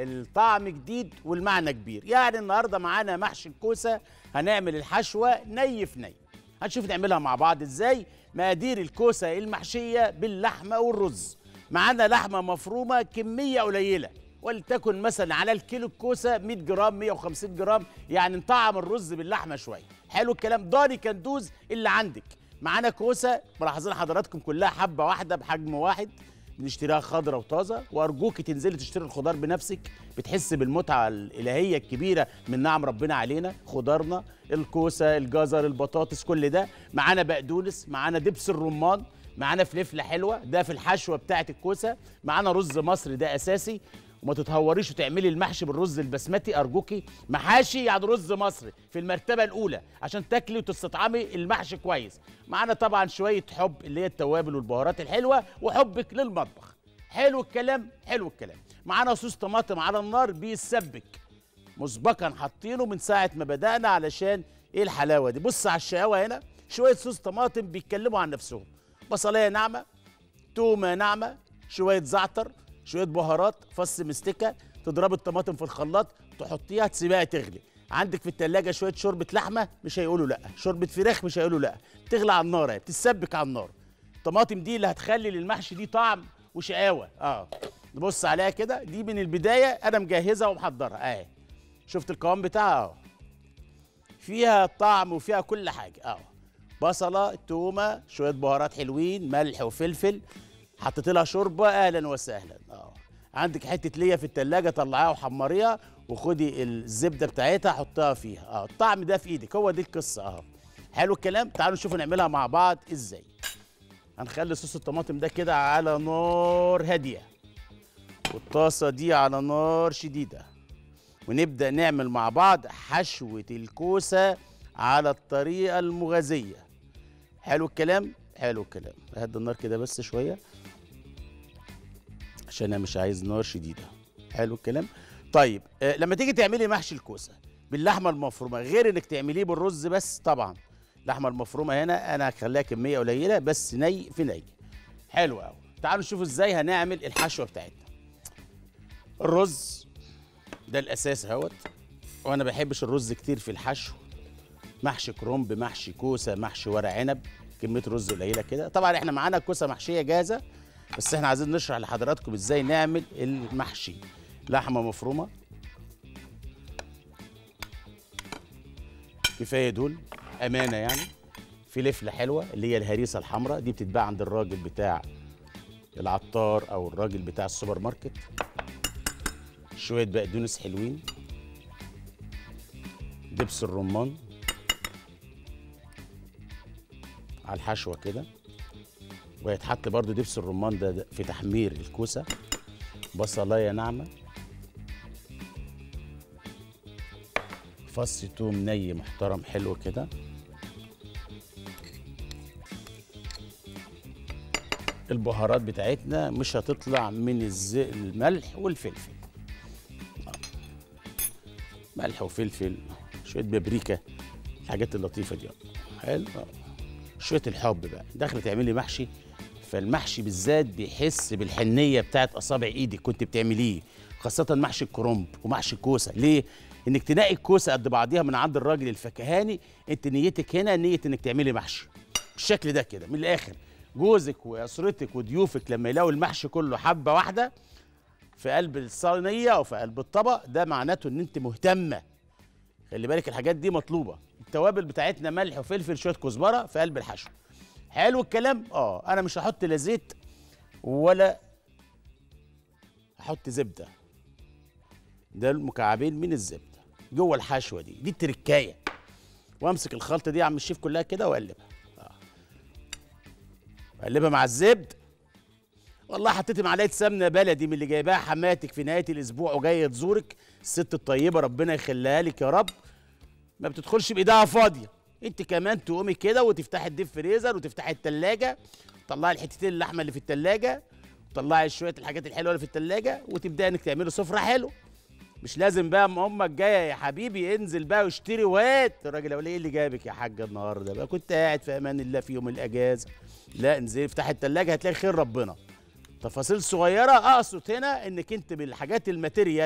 الطعم جديد والمعنى كبير يعني النهارده معانا محشي الكوسه هنعمل الحشوه ني في ني هنشوف نعملها مع بعض ازاي مقادير الكوسه المحشيه باللحمه والرز معانا لحمه مفرومه كميه قليله ولتكن مثلا على الكيلو الكوسه 100 جرام 150 جرام يعني نطعم الرز باللحمه شويه حلو الكلام ضاني كندوز اللي عندك معانا كوسه ملاحظين حضراتكم كلها حبه واحده بحجم واحد بنشتريها خضرة وطازة وأرجوك تنزلي تشتري الخضار بنفسك بتحس بالمتعة الإلهية الكبيرة من نعم ربنا علينا خضارنا الكوسة الجزر البطاطس كل ده معانا بقدونس معانا دبس الرمان معانا فلفلة حلوة ده في الحشوة بتاعة الكوسة معانا رز مصري ده أساسي وما تتهوريش وتعملي المحشي بالرز البسمتي ارجوكي محاشي يعني رز مصري في المرتبه الاولى عشان تاكلي وتستطعمي المحشي كويس معانا طبعا شويه حب اللي هي التوابل والبهارات الحلوه وحبك للمطبخ حلو الكلام حلو الكلام معانا صوص طماطم على النار بيسبك مسبقا حاطينه من ساعه ما بدانا علشان ايه الحلاوه دي بص على الشقاوه هنا شويه صوص طماطم بيتكلموا عن نفسهم بصلايه ناعمه تومه ناعمه شويه زعتر شويه بهارات فص مستكه تضرب الطماطم في الخلاط تحطيها تسيبها تغلي عندك في التلاجة شويه شوربه لحمه مش هيقولوا لا شوربه فراخ مش هيقولوا لا تغلى على النار اهي بتتسبك على النار الطماطم دي اللي هتخلي للمحشي دي طعم وشقاوه اه نبص عليها كده دي من البدايه انا مجهزها ومحضرها اهي شفت القوام بتاعها اهو فيها طعم وفيها كل حاجه اهو بصله تومه شويه بهارات حلوين ملح وفلفل حطيت لها شوربه اهلا وسهلا اه عندك حته ليا في التلاجة طلعيها وحمريها وخدي الزبده بتاعتها حطها فيها اه الطعم ده في ايدك هو دي القصه اه حلو الكلام تعالوا نشوف نعملها مع بعض ازاي هنخلي صوص الطماطم ده كده على نار هاديه والطاسه دي على نار شديده ونبدا نعمل مع بعض حشوه الكوسه على الطريقه المغازيه حلو الكلام حلو الكلام اهدي النار كده بس شويه عشان انا مش عايز نار شديده حلو الكلام طيب آه لما تيجي تعملي محشي الكوسه باللحمه المفرومه غير انك تعمليه بالرز بس طبعا اللحمه المفرومه هنا انا هخليها كميه قليله بس ني في ني حلو قوي تعالوا نشوف ازاي هنعمل الحشوه بتاعتنا الرز ده الاساس اهوت وانا بحبش الرز كتير في الحشو محشي كرنب محشي كوسه محشي ورق عنب كميه رز قليله كده طبعا احنا معانا كوسه محشيه جاهزه بس احنا عايزين نشرح لحضراتكم ازاي نعمل المحشي لحمه مفرومه كفايه دول امانه يعني فلفله حلوه اللي هي الهريسه الحمراء دي بتتباع عند الراجل بتاع العطار او الراجل بتاع السوبر ماركت شويه بقدونس حلوين دبس الرمان على الحشوه كده ويتحط برضو دبس الرمان ده ده في تحمير الكوسه بصلايه ناعمه فص توم ني محترم حلو كده البهارات بتاعتنا مش هتطلع من الز... الملح والفلفل آه. ملح وفلفل شويه بابريكا الحاجات اللطيفه دي حلو آه. شويه الحب بقى داخله تعملي محشي فالمحشي بالذات بيحس بالحنيه بتاعت اصابع ايدك كنت بتعمليه خاصه محشي الكرنب ومحشي الكوسه ليه انك تنقي الكوسه قد بعضيها من عند الراجل الفكهاني انت نيتك هنا نيه انك تعملي محشي بالشكل ده كده من الاخر جوزك واسرتك وضيوفك لما يلاقوا المحشي كله حبه واحده في قلب الصينيه او في قلب الطبق ده معناته ان انت مهتمه خلي بالك الحاجات دي مطلوبه التوابل بتاعتنا ملح وفلفل شويه كزبره في قلب الحشو حلو الكلام اه انا مش هحط لا زيت ولا هحط زبده ده المكعبين من الزبده جوه الحشوه دي دي التركايه وامسك الخلطه دي يا عم الشيف كلها كده واقلبها آه. اقلبها مع الزبد والله حطيت معلقه سمنه بلدي من اللي جايباها حماتك في نهايه الاسبوع وجايه تزورك الست الطيبه ربنا يخليها لك يا رب ما بتدخلش بايدها فاضيه انت كمان تقومي كده وتفتحي الديب فريزر وتفتحي التلاجة تطلعي الحتتين اللحمه اللي في التلاجة وتطلعي شويه الحاجات الحلوه اللي في التلاجة وتبداي انك تعملي سفره حلو مش لازم بقى اما امك جايه يا حبيبي انزل بقى واشتري وهات الراجل يقول ايه اللي جابك يا حاجه النهارده بقى كنت قاعد في امان الله في يوم الاجازه لا انزلي افتحي التلاجة هتلاقي خير ربنا تفاصيل صغيره اقصد هنا انك انت بالحاجات الماتيريال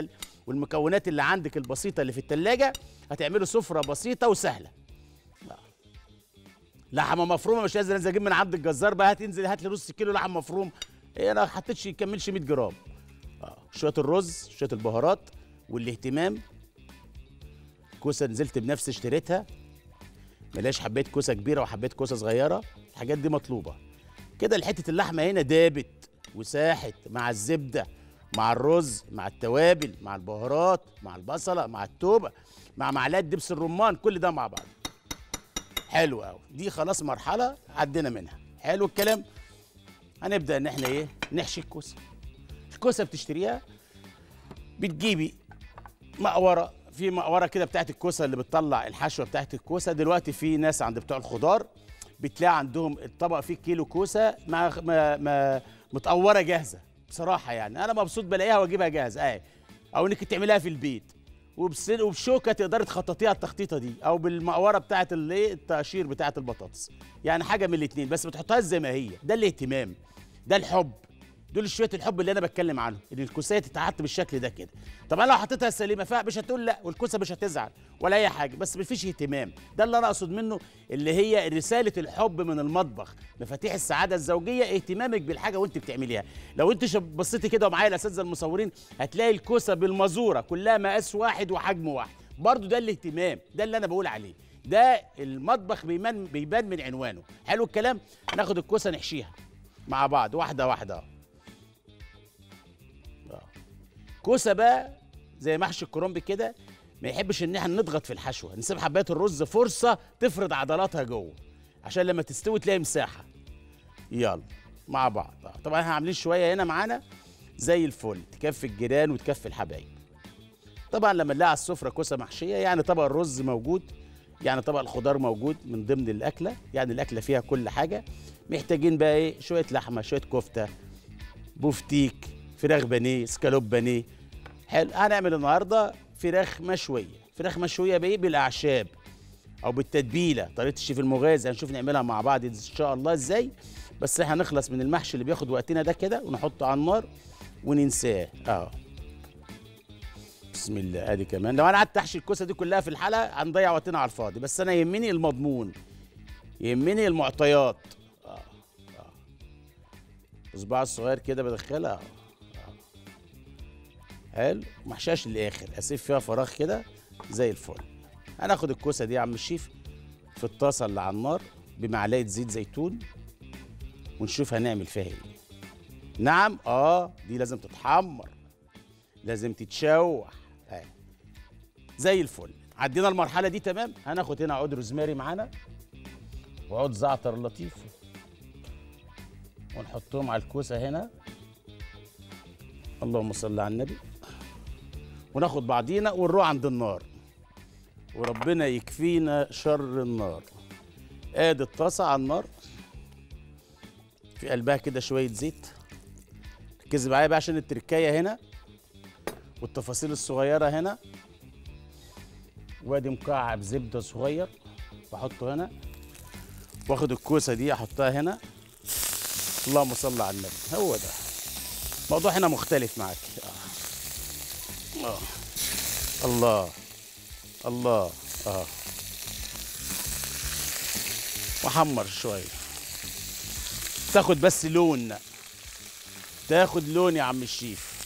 والمكونات اللي عندك البسيطه اللي في التلاجة هتعملوا سفره بسيطه وسهله آه. لحمه مفرومه مش لازم انزل اجيب من عند الجزار بقى هتنزل هات لي نص كيلو لحم مفروم إيه انا ما حطيتش يكملش 100 جرام آه. شويه الرز شويه البهارات والاهتمام كوسه نزلت بنفسي اشتريتها ملاش حبيت كوسه كبيره وحبيت كوسه صغيره الحاجات دي مطلوبه كده حته اللحمه هنا دابت وساحت مع الزبده مع الرز مع التوابل مع البهارات مع البصله مع التوبه مع معلقه دبس الرمان كل ده مع بعض حلو قوي دي خلاص مرحله عدينا منها حلو الكلام هنبدا ان احنا ايه نحشي الكوسه الكوسه بتشتريها بتجيبي مقوره في مقوره كده بتاعت الكوسه اللي بتطلع الحشوه بتاعت الكوسه دلوقتي في ناس عند بتوع الخضار بتلاقي عندهم الطبق فيه كيلو كوسه مع ما ما متقوره جاهزه بصراحه يعني انا مبسوط بلاقيها واجيبها جاهزه اهي او انك تعمليها في البيت وبسن وبشوكه تقدري تخططيها التخطيطه دي او بالمقوره بتاعت الايه التقشير بتاعت البطاطس يعني حاجه من الاثنين بس بتحطها زي ما هي ده الاهتمام ده الحب دول شويه الحب اللي انا بتكلم عنه ان الكوسيه تتحط بالشكل ده كده طب انا لو حطيتها سليمه فمش هتقول لا والكوسه مش هتزعل ولا اي حاجه بس مفيش اهتمام ده اللي انا اقصد منه اللي هي رساله الحب من المطبخ مفاتيح السعاده الزوجيه اهتمامك بالحاجه وانت بتعمليها لو انت شب- بصيتي كده ومعايا الاساتذه المصورين هتلاقي الكوسه بالمزوره كلها مقاس واحد وحجم واحد برضو ده الاهتمام ده اللي انا بقول عليه ده المطبخ بيبان بيبان من عنوانه حلو الكلام ناخد الكوسه نحشيها مع بعض واحده واحده كوسه بقى زي محشي الكرنب كده ما يحبش ان احنا نضغط في الحشوه نسيب حبايه الرز فرصه تفرد عضلاتها جوه عشان لما تستوي تلاقي مساحه يلا مع بعض آه، طبعا احنا عاملين شويه هنا معانا زي الفل تكفي الجيران وتكفي الحبايب طبعا لما نلاقي على السفره كوسه محشيه يعني طبق الرز موجود يعني طبق الخضار موجود من ضمن الاكله يعني الاكله فيها كل حاجه محتاجين بقى ايه شويه لحمه شويه كفته بوفتيك فراخ بانيه سكالوب بانيه حلو هنعمل النهارده فراخ مشويه فراخ مشويه بايه بالاعشاب او بالتتبيله طريقه الشيف المغازي هنشوف نعملها مع بعض ان شاء الله ازاي بس احنا هنخلص من المحشي اللي بياخد وقتنا ده كده ونحطه على النار وننساه اه بسم الله ادي كمان لو انا قعدت احشي الكوسه دي كلها في الحلقه هنضيع وقتنا على الفاضي بس انا يهمني المضمون يهمني المعطيات اه اه صباع الصغير كده بدخلها اه حلو محشاش للاخر اسيب فيها فراغ كده زي الفل هناخد الكوسه دي يا عم الشيف في الطاسه اللي على النار بمعلقه زيت زيتون ونشوف هنعمل فيها ايه نعم اه دي لازم تتحمر لازم تتشوح آه. زي الفل عدينا المرحله دي تمام هناخد هنا عود روزماري معانا وعود زعتر لطيف ونحطهم على الكوسه هنا اللهم صل على النبي وناخد بعضينا ونروح عند النار وربنا يكفينا شر النار ادي الطاسه على النار في قلبها كده شويه زيت ركزي معايا بقى عشان التركايه هنا والتفاصيل الصغيره هنا وادي مكعب زبده صغير بحطه هنا واخد الكوسه دي احطها هنا اللهم صل على النبي هو ده الموضوع هنا مختلف معاك آه. آه. الله الله اه وحمر شويه تاخد بس لون تاخد لون يا عم الشيف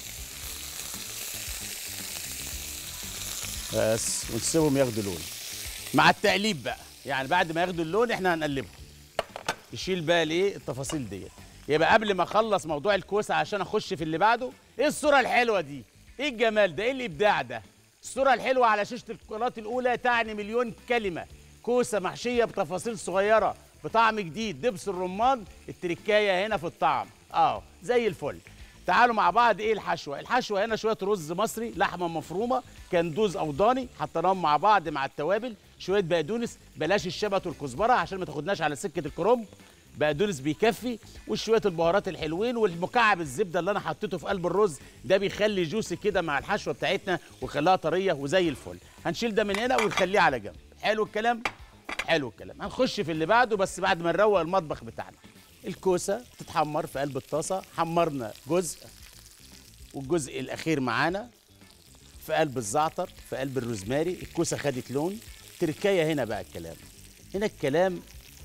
بس ونسيبهم ياخدوا لون مع التقليب بقى يعني بعد ما ياخدوا اللون احنا هنقلبهم يشيل بقى الايه التفاصيل ديت يبقى قبل ما اخلص موضوع الكوسه عشان اخش في اللي بعده ايه الصوره الحلوه دي ايه الجمال ده ايه الابداع ده الصوره الحلوه على شاشه القناه الاولى تعني مليون كلمه كوسه محشيه بتفاصيل صغيره بطعم جديد دبس الرمان التركايه هنا في الطعم اه زي الفل تعالوا مع بعض ايه الحشوه الحشوه هنا شويه رز مصري لحمه مفرومه كندوز او ضاني حطيناهم مع بعض مع التوابل شويه بقدونس بلاش الشبت والكزبره عشان ما تاخدناش على سكه الكرنب بقدونس بيكفي وشويه البهارات الحلوين والمكعب الزبده اللي انا حطيته في قلب الرز ده بيخلي جوسي كده مع الحشوه بتاعتنا ويخليها طريه وزي الفل هنشيل ده من هنا ونخليه على جنب حلو الكلام حلو الكلام هنخش في اللي بعده بس بعد ما نروق المطبخ بتاعنا الكوسه تتحمر في قلب الطاسه حمرنا جزء والجزء الاخير معانا في قلب الزعتر في قلب الروزماري الكوسه خدت لون تركايه هنا بقى الكلام هنا الكلام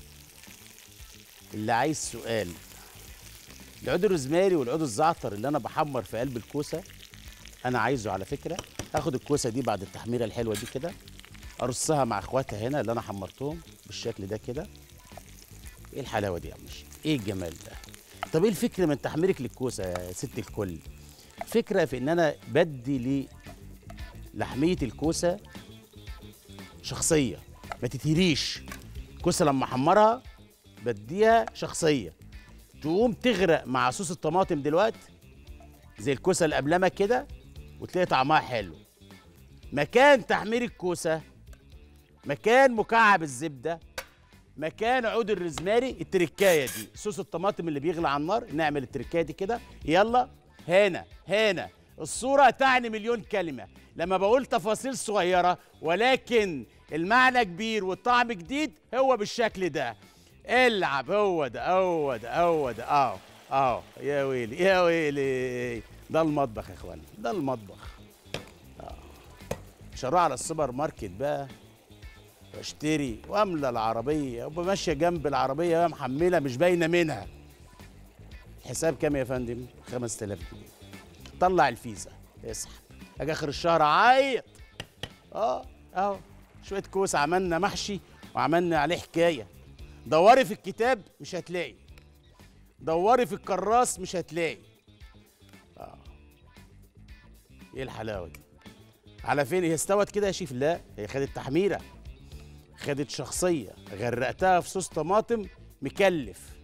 اللي عايز سؤال العود الروزماري والعود الزعتر اللي انا بحمر في قلب الكوسه انا عايزه على فكره هاخد الكوسه دي بعد التحميره الحلوه دي كده ارصها مع اخواتها هنا اللي انا حمرتهم بالشكل ده كده ايه الحلاوه دي يا عم الشيخ؟ ايه الجمال ده طب ايه الفكره من تحميرك للكوسه يا ست الكل فكره في ان انا بدي لحميه الكوسه شخصيه ما تتهريش الكوسه لما احمرها بديها شخصيه تقوم تغرق مع صوص الطماطم دلوقتي زي الكوسه اللي قبلما كده وتلاقي طعمها حلو مكان تحمير الكوسه مكان مكعب الزبده مكان عود الرزماري التركايه دي صوص الطماطم اللي بيغلى على النار نعمل التركايه دي كده يلا هنا هنا الصوره تعني مليون كلمه لما بقول تفاصيل صغيره ولكن المعنى كبير والطعم جديد هو بالشكل ده العب هو ده هو ده هو ده اه اه يا ويلي يا ويلي ده المطبخ يا اخوانا ده المطبخ اه مش هروح على السوبر ماركت بقى واشتري واملى العربيه وابقى ماشيه جنب العربيه وهي محمله مش باينه منها الحساب كام يا فندم 5000 جنيه طلع الفيزا اسحب اجي اخر الشهر اعيط اه اهو شويه كوس عملنا محشي وعملنا عليه حكايه دوري في الكتاب مش هتلاقي دوري في الكراس مش هتلاقي اه ايه الحلاوه دي على فين هي استوت كده يا شيف لا هي خدت تحميره خدت شخصيه غرقتها في صوص طماطم مكلف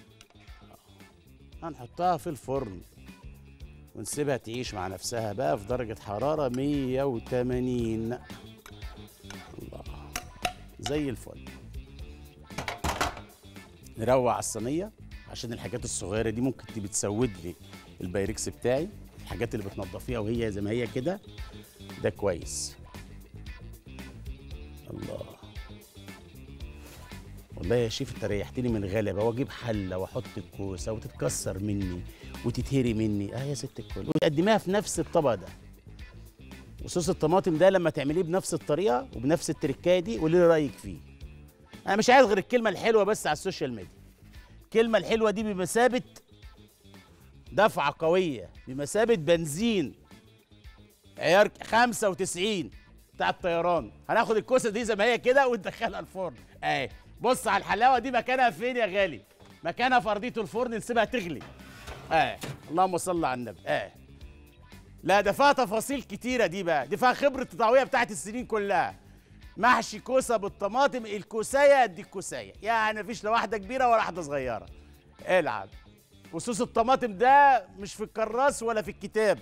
آه. هنحطها في الفرن ونسيبها تعيش مع نفسها بقى في درجة حرارة 180 الله زي الفل نروق على الصينية عشان الحاجات الصغيرة دي ممكن تبقى تسود لي البايركس بتاعي الحاجات اللي بتنضفيها وهي زي ما هي كده ده كويس الله والله يا شيف انت ريحتني من غلبه واجيب حله واحط الكوسه وتتكسر مني وتتهري مني اه يا ست الكل وتقدميها في نفس الطبق ده وصوص الطماطم ده لما تعمليه بنفس الطريقه وبنفس التركايه دي قولي لي رايك فيه انا مش عايز غير الكلمه الحلوه بس على السوشيال ميديا الكلمه الحلوه دي بمثابه دفعه قويه بمثابه بنزين عيار 95 بتاع الطيران هناخد الكوسه دي زي ما هي كده وندخلها الفرن اهي بص على الحلاوه دي مكانها فين يا غالي مكانها في ارضيه الفرن نسيبها تغلي اه اللهم صل على النبي اه لا ده فيها تفاصيل كتيره دي بقى دي فيها خبره التطاويه بتاعت السنين كلها محشي كوسه بالطماطم الكوسايه قد الكوسايه يعني مفيش لا واحده كبيره ولا واحده صغيره العب وصوص الطماطم ده مش في الكراس ولا في الكتاب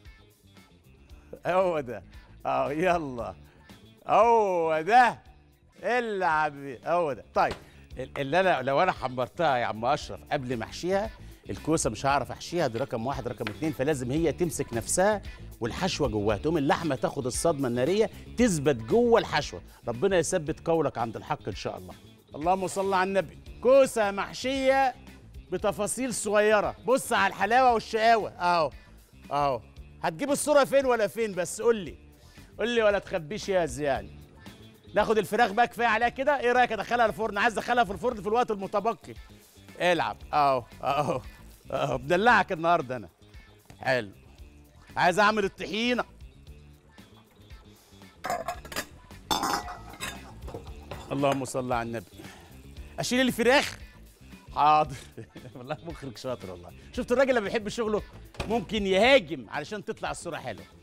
هو ده اه يلا هو ده العب هو ده طيب اللي انا لو انا حمرتها يا عم اشرف قبل ما احشيها الكوسه مش هعرف احشيها دي رقم واحد رقم اتنين فلازم هي تمسك نفسها والحشوه جواها تقوم اللحمه تاخد الصدمه الناريه تثبت جوه الحشوه ربنا يثبت قولك عند الحق ان شاء الله اللهم صل على النبي كوسه محشيه بتفاصيل صغيره بص على الحلاوه والشقاوه اهو اهو هتجيب الصوره فين ولا فين بس قول لي قول لي ولا تخبيش يا زيان ناخد الفراخ بقى كفايه عليها كده ايه رايك ادخلها الفرن عايز ادخلها في الفرن في الوقت المتبقي العب اهو اهو اهو بدلعك النهارده انا حلو عايز اعمل الطحينه اللهم صل على النبي اشيل الفراخ حاضر والله مخرج شاطر والله شفت الراجل لما بيحب شغله ممكن يهاجم علشان تطلع الصوره حلوه